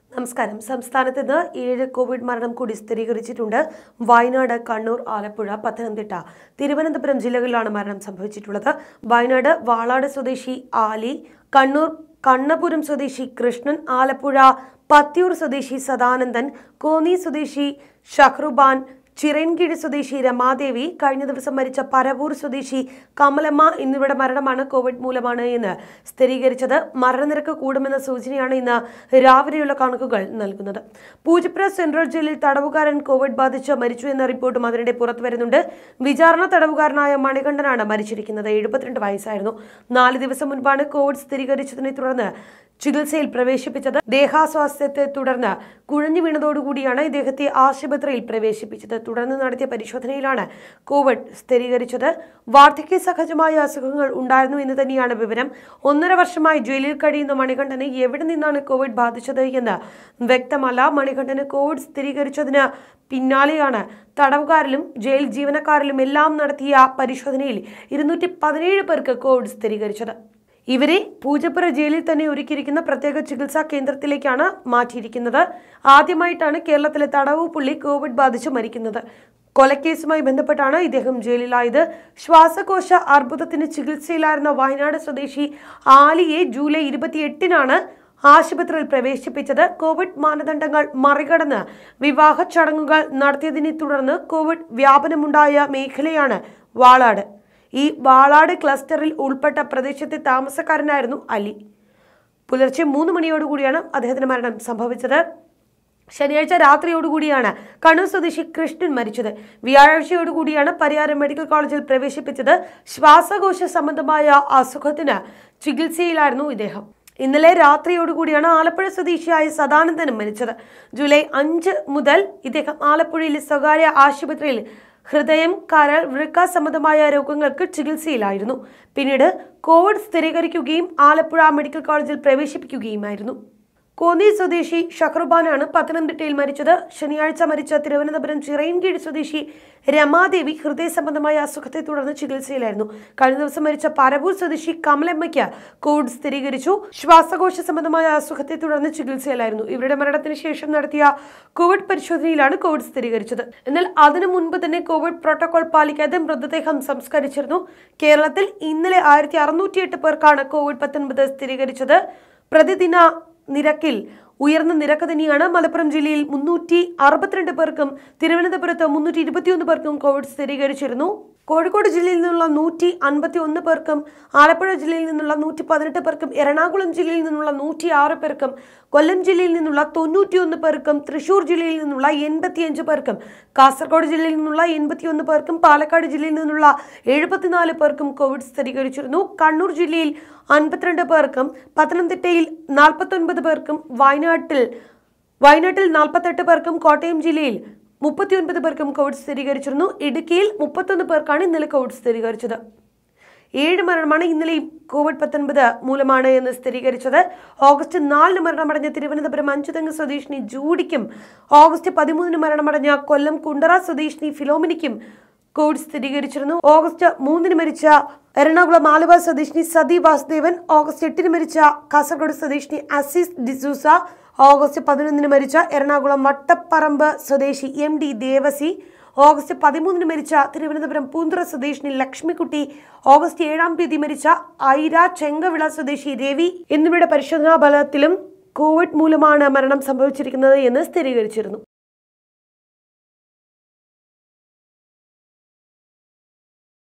നമസ്കാരം സംസ്ഥാനത്ത് ഇന്ന് ഏഴ് കോവിഡ് മരണം കൂടി സ്ഥിരീകരിച്ചിട്ടുണ്ട് വയനാട് കണ്ണൂർ ആലപ്പുഴ പത്തനംതിട്ട തിരുവനന്തപുരം ജില്ലകളിലാണ് മരണം സംഭവിച്ചിട്ടുള്ളത് വയനാട് വാളാട് സ്വദേശി ആലി കണ്ണൂർ കണ്ണപുരം സ്വദേശി കൃഷ്ണൻ ആലപ്പുഴ പത്തിയൂർ സ്വദേശി സദാനന്ദൻ കോന്നി സ്വദേശി ഷഹ്റുബാൻ ചിറൻകീഴ് സ്വദേശി രമാദേവി കഴിഞ്ഞ ദിവസം മരിച്ച പരവൂർ സ്വദേശി കമലമ്മ എന്നിവരുടെ മരണമാണ് കോവിഡ് മൂലമാണ് എന്ന് സ്ഥിരീകരിച്ചത് മരണനിരക്ക് കൂടുമെന്ന സൂചനയാണ് ഇന്ന് രാവിലെയുള്ള കണക്കുകൾ നൽകുന്നത് പൂജപ്പുര സെൻട്രൽ ജയിലിൽ തടവുകാരൻ കോവിഡ് ബാധിച്ച് മരിച്ചു എന്ന റിപ്പോർട്ടും അതിനിടെ പുറത്തു വരുന്നുണ്ട് വിചാരണ തടവുകാരനായ മണികണ്ഠനാണ് മരിച്ചിരിക്കുന്നത് എഴുപത്തിരണ്ട് വയസ്സായിരുന്നു നാല് ദിവസം മുൻപാണ് കോവിഡ് സ്ഥിരീകരിച്ചതിനെ തുടർന്ന് ചികിത്സയിൽ പ്രവേശിപ്പിച്ചത് ദേഹാസ്വാസ്ഥ്യത്തെ തുടർന്ന് കുഴഞ്ഞു വീണതോടുകൂടിയാണ് ഇദ്ദേഹത്തെ ആശുപത്രിയിൽ പ്രവേശിപ്പിച്ചത് തുടർന്ന് നടത്തിയ പരിശോധനയിലാണ് കോവിഡ് സ്ഥിരീകരിച്ചത് വാർദ്ധക്യ സഹജമായ അസുഖങ്ങൾ ഉണ്ടായിരുന്നു എന്ന് തന്നെയാണ് വിവരം ഒന്നര വർഷമായി ജയിലിൽ കഴിയുന്ന മണികണ്ഠന് എവിടെ നിന്നാണ് കോവിഡ് ബാധിച്ചത് എന്ന് വ്യക്തമല്ല മണികണ്ഠന് കോവിഡ് സ്ഥിരീകരിച്ചതിന് പിന്നാലെയാണ് തടവുകാരിലും ജയിൽ ജീവനക്കാരിലും എല്ലാം നടത്തിയ പരിശോധനയിൽ ഇരുന്നൂറ്റി പതിനേഴ് പേർക്ക് കോവിഡ് സ്ഥിരീകരിച്ചത് ഇവരെ പൂജപ്പുര ജയിലിൽ തന്നെ ഒരുക്കിയിരിക്കുന്ന പ്രത്യേക ചികിത്സാ കേന്ദ്രത്തിലേക്കാണ് മാറ്റിയിരിക്കുന്നത് ആദ്യമായിട്ടാണ് കേരളത്തിലെ തടവു പുള്ളി കോവിഡ് ബാധിച്ച് മരിക്കുന്നത് കൊലക്കേസുമായി ബന്ധപ്പെട്ടാണ് ഇദ്ദേഹം ജയിലിലായത് ശ്വാസകോശ അർബുദത്തിന് ചികിത്സയിലായിരുന്ന വയനാട് സ്വദേശി ആലിയെ ജൂലൈ ഇരുപത്തിയെട്ടിനാണ് ആശുപത്രിയിൽ പ്രവേശിപ്പിച്ചത് കോവിഡ് മാനദണ്ഡങ്ങൾ മറികടന്ന് വിവാഹ ചടങ്ങുകൾ നടത്തിയതിനെ തുടർന്ന് കോവിഡ് വ്യാപനമുണ്ടായ മേഖലയാണ് വാളാട് ഈ വാളാട് ക്ലസ്റ്ററിൽ ഉൾപ്പെട്ട പ്രദേശത്തെ താമസക്കാരനായിരുന്നു അലി പുലർച്ചെ മൂന്ന് മണിയോടുകൂടിയാണ് അദ്ദേഹത്തിന് മരണം സംഭവിച്ചത് ശനിയാഴ്ച രാത്രിയോടുകൂടിയാണ് കണ്ണൂർ സ്വദേശി കൃഷ്ണൻ മരിച്ചത് വ്യാഴാഴ്ചയോടുകൂടിയാണ് പരിയാരം മെഡിക്കൽ കോളേജിൽ പ്രവേശിപ്പിച്ചത് ശ്വാസകോശ സംബന്ധമായ അസുഖത്തിന് ചികിത്സയിലായിരുന്നു ഇദ്ദേഹം ഇന്നലെ രാത്രിയോടുകൂടിയാണ് ആലപ്പുഴ സ്വദേശിയായ സദാനന്ദനും മരിച്ചത് ജൂലൈ അഞ്ച് മുതൽ ഇദ്ദേഹം ആലപ്പുഴയിലെ സ്വകാര്യ ആശുപത്രിയിൽ ഹൃദയം കരൾ വൃക്ക സംബന്ധമായ രോഗങ്ങൾക്ക് ചികിത്സയിലായിരുന്നു പിന്നീട് കോവിഡ് സ്ഥിരീകരിക്കുകയും ആലപ്പുഴ മെഡിക്കൽ കോളേജിൽ പ്രവേശിപ്പിക്കുകയുമായിരുന്നു കോന്നി സ്വദേശി ഷഹറുബാനാണ് പത്തനംതിട്ടയിൽ മരിച്ചത് ശനിയാഴ്ച മരിച്ച തിരുവനന്തപുരം ചിറയൻകീഴ് സ്വദേശി രമാദേവി ഹൃദയ സംബന്ധമായ അസുഖത്തെ തുടർന്ന് ചികിത്സയിലായിരുന്നു കഴിഞ്ഞ ദിവസം മരിച്ച പരവൂർ സ്വദേശി കമലമ്മയ്ക്ക് കോവിഡ് സ്ഥിരീകരിച്ചു ശ്വാസകോശ സംബന്ധമായ അസുഖത്തെ തുടർന്ന് ചികിത്സയിലായിരുന്നു ഇവരുടെ മരണത്തിന് ശേഷം നടത്തിയ കോവിഡ് പരിശോധനയിലാണ് കോവിഡ് സ്ഥിരീകരിച്ചത് എന്നാൽ അതിനു മുൻപ് തന്നെ കോവിഡ് പ്രോട്ടോകോൾ പാലിക്കാതെ മൃതദേഹം സംസ്കരിച്ചിരുന്നു കേരളത്തിൽ ഇന്നലെ ആയിരത്തി അറുന്നൂറ്റിയെട്ട് പേർക്കാണ് കോവിഡ് പത്തൊൻപത് സ്ഥിരീകരിച്ചത് പ്രതിദിന നിരക്കിൽ ഉയർന്ന നിരക്ക് തന്നെയാണ് മലപ്പുറം ജില്ലയിൽ മുന്നൂറ്റി അറുപത്തിരണ്ട് പേർക്കും തിരുവനന്തപുരത്ത് മുന്നൂറ്റി ഇരുപത്തിയൊന്ന് പേർക്കും കോവിഡ് സ്ഥിരീകരിച്ചിരുന്നു കോഴിക്കോട് ജില്ലയിൽ നിന്നുള്ള നൂറ്റി അൻപത്തി ഒന്ന് പേർക്കും ആലപ്പുഴ ജില്ലയിൽ നിന്നുള്ള നൂറ്റി പതിനെട്ട് പേർക്കും എറണാകുളം ജില്ലയിൽ നിന്നുള്ള നൂറ്റി ആറ് പേർക്കും കൊല്ലം ജില്ലയിൽ നിന്നുള്ള തൊണ്ണൂറ്റിയൊന്ന് പേർക്കും തൃശൂർ ജില്ലയിൽ നിന്നുള്ള എൺപത്തിയഞ്ച് പേർക്കും കാസർഗോഡ് ജില്ലയിൽ നിന്നുള്ള എൺപത്തിയൊന്ന് പേർക്കും പാലക്കാട് ജില്ലയിൽ നിന്നുള്ള എഴുപത്തിനാല് പേർക്കും കോവിഡ് സ്ഥിരീകരിച്ചിരുന്നു കണ്ണൂർ ജില്ലയിൽ അൻപത്തിരണ്ട് പേർക്കും പത്തനംതിട്ടയിൽ നാൽപ്പത്തൊൻപത് പേർക്കും വയനാട്ടിൽ വയനാട്ടിൽ നാൽപ്പത്തെട്ട് പേർക്കും കോട്ടയം ജില്ലയിൽ മുപ്പത്തിയൊൻപത് പേർക്കും കോവിഡ് സ്ഥിരീകരിച്ചിരുന്നു ഇടുക്കിയിൽ മുപ്പത്തൊന്ന് പേർക്കാണ് ഇന്നലെ കോവിഡ് സ്ഥിരീകരിച്ചത് ഏഴ് മരണമാണ് ഇന്നലെയും കോവിഡ് പത്തൊൻപത് മൂലമാണ് എന്ന് സ്ഥിരീകരിച്ചത് ഓഗസ്റ്റ് നാലിന് മരണമടഞ്ഞ തിരുവനന്തപുരം അഞ്ചുതെങ്ങ് സ്വദേശിനി ജൂഡിക്കും ഓഗസ്റ്റ് പതിമൂന്നിന് മരണമടഞ്ഞ കൊല്ലം കുണ്ടറ സ്വദേശിനി ഫിലോമിനിക്കും കോവിഡ് സ്ഥിരീകരിച്ചിരുന്നു ഓഗസ്റ്റ് മൂന്നിന് മരിച്ച എറണാകുളം ആലുവ സ്വദേശിനി സതി വാസുദേവൻ ഓഗസ്റ്റ് എട്ടിന് മരിച്ച കാസർഗോഡ് സ്വദേശിനി അസീസ് ഡിസൂസ ഓഗസ്റ്റ് പതിനൊന്നിന് മരിച്ച എറണാകുളം വട്ടപ്പറമ്പ് സ്വദേശി എം ഡി ദേവസി ഓഗസ്റ്റ് പതിമൂന്നിന് മരിച്ച തിരുവനന്തപുരം പൂന്തുറ സ്വദേശിനി ലക്ഷ്മിക്കുട്ടി ഓഗസ്റ്റ് ഏഴാം തീയതി മരിച്ച ഐര ചെങ്കവിള സ്വദേശി രവി എന്നിവരുടെ പരിശോധനാ ഫലത്തിലും കോവിഡ് മൂലമാണ് മരണം സംഭവിച്ചിരിക്കുന്നത് എന്ന് സ്ഥിരീകരിച്ചിരുന്നു